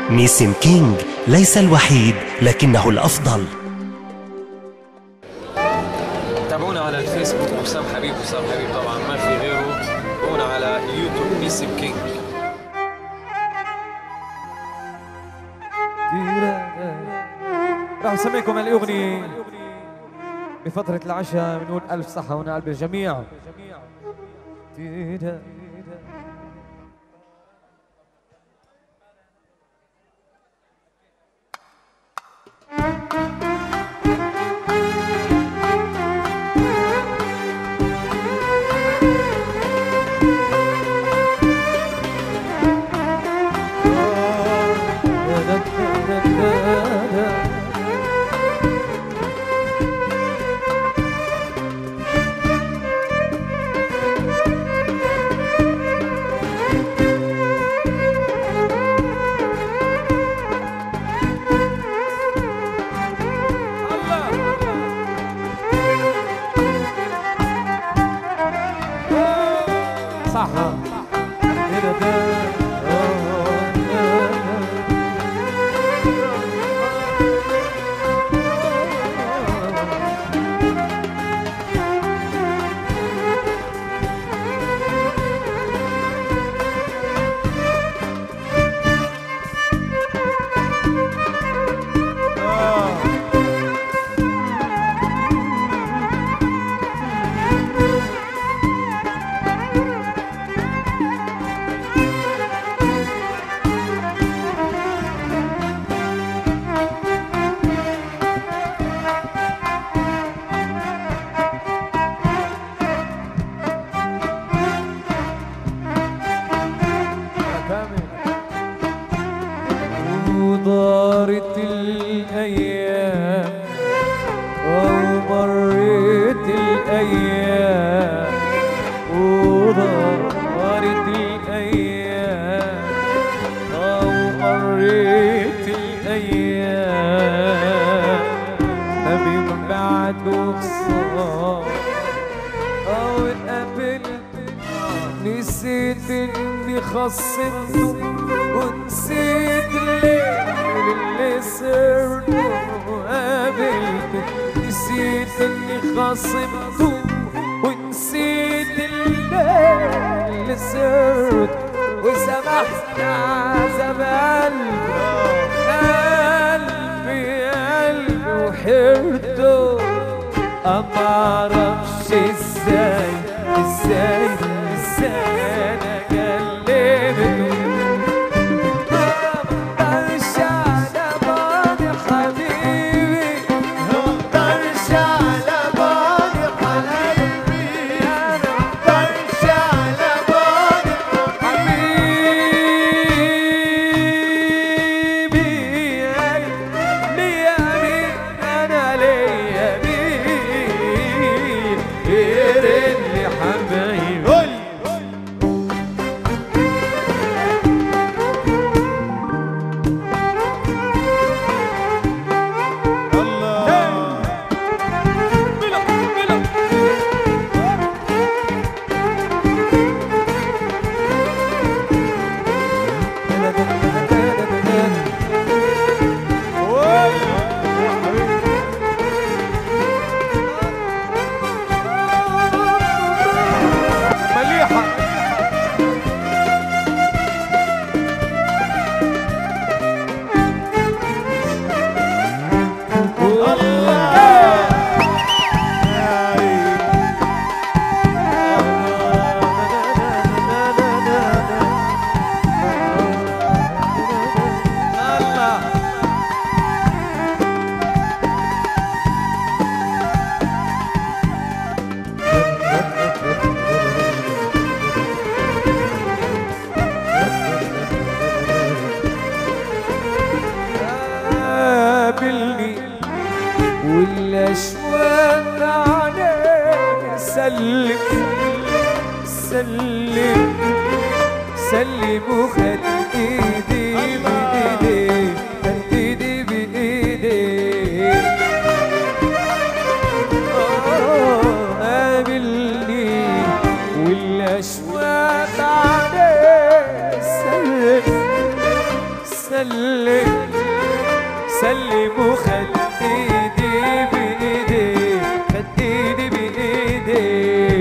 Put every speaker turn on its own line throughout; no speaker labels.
ميسم كينج ليس الوحيد لكنه الأفضل
تابعونا على الفيسبوك وسام حبيب وسام حبيب طبعا ما في غيره تابعونا على يوتيوب ميسم كينج
راح نسميكم الأغنية بفترة العشاء بنقول ألف صحة ونعل بالجميع صح ودارت الأيام ومرت الأيام ودارت الأيام ومرت الأيام من بعد خسارة أو اتقابلت نسيت اني خصمته ونسيت الليل اللي صرته وقابلت نسيت اني خصمته ونسيت الليل اللي صرت وسمحت عذاب قلبي قلبي قلبي وحيرته أما أعرفش إزاي إزاي إزاي أنا كلمته مقدرش على بعضي حبيبي مقدرش على بعضي حبيبي أنا مقدرش على بعضي حبيبي ليا مين أنا ليا مين غير اللي حبايبي مليحة قابلني والاشواق عليه سلم سلم سلم وخد ايدي بايدي خد ايدي بايدي آه، قابلني والاشواق عليه سلم سلم سلم وخد ايدي بايدي خد ايدي بايدي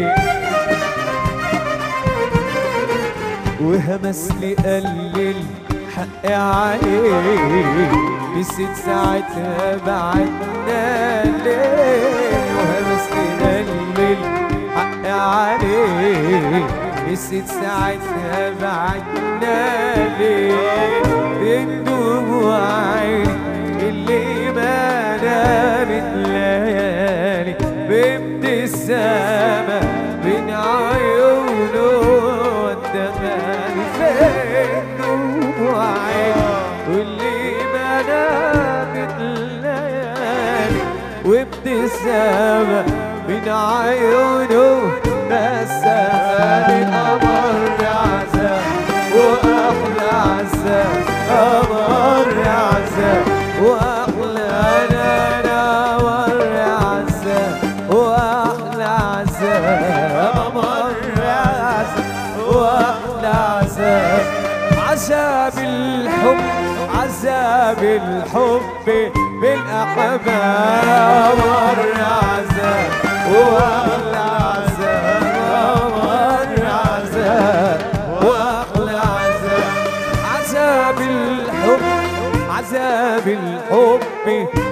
وهمس لي قال لي الحق عليه نسيت ساعتها بعدنا ليه وهمس لي قال لي الحق عليه نسيت ساعتها بعدنا ليه بين دموع عيني اللي ما نامت ليالي بابتسامة بين عيونه والدمال فين دموع عيني واللي ما نامت ليالي وابتسامة بين عيونه بس أمر عذاب وأحلى عذاب أمر عذاب وأحلى أنا نور عذاب وأحلى عذاب أمر عذاب وأحلى عذاب عذاب الحب عذاب الحب بالأحباب مر عذاب وأحلى عذاب مر عذاب وأحلى عذاب عذاب الحب عذاب الحب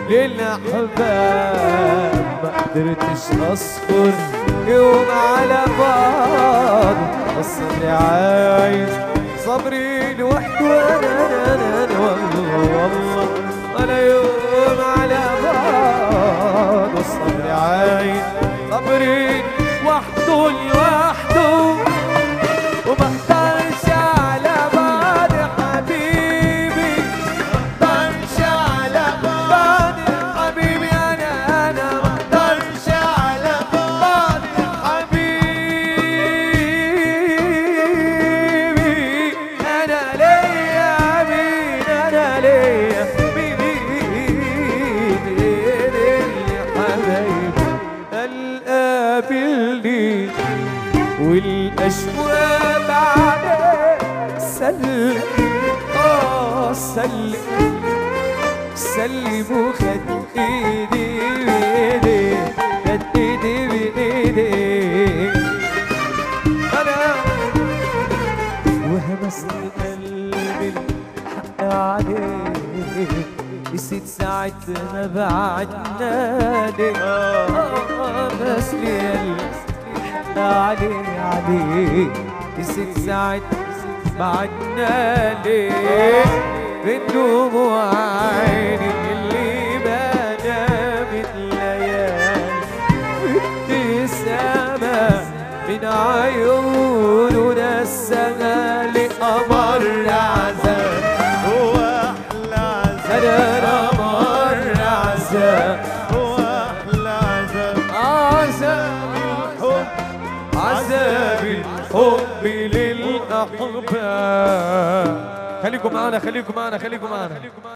للأحباب ما قدرتش أصبر يوم على بعض بس اللي عايز صبري لوحده أنا أنا أنا والله والله ولا يوم على بعض الصبر عايز صبري وحده لوحده وما اختارش على بعض حبيبي ما اختارش على بعض حبيبي انا انا ما اختارش على بعض حبيبي انا ليا مين انا ليا مين اللي حبايبي القابلني والاشواق بعدك سلم اه سلم سلم وخد ايدي بايدي خد ايدي بايدي انا وهمسني قلبي الحق عليه نسيت ساعة ما بعدنا ليه آه بس لي الحق عليه عليه نسيت ساعة بعدنا ليه من دموع عيني اللي ما نامت ليالي ابتسامة من عيوننا السهل أمر عذاب
هو احلى عذاب
أنا أمر عذاب
هو احلى عذاب
عذاب الحب عذاب الحب للأحباب خليكم معنا خليكم معنا خليكم معنا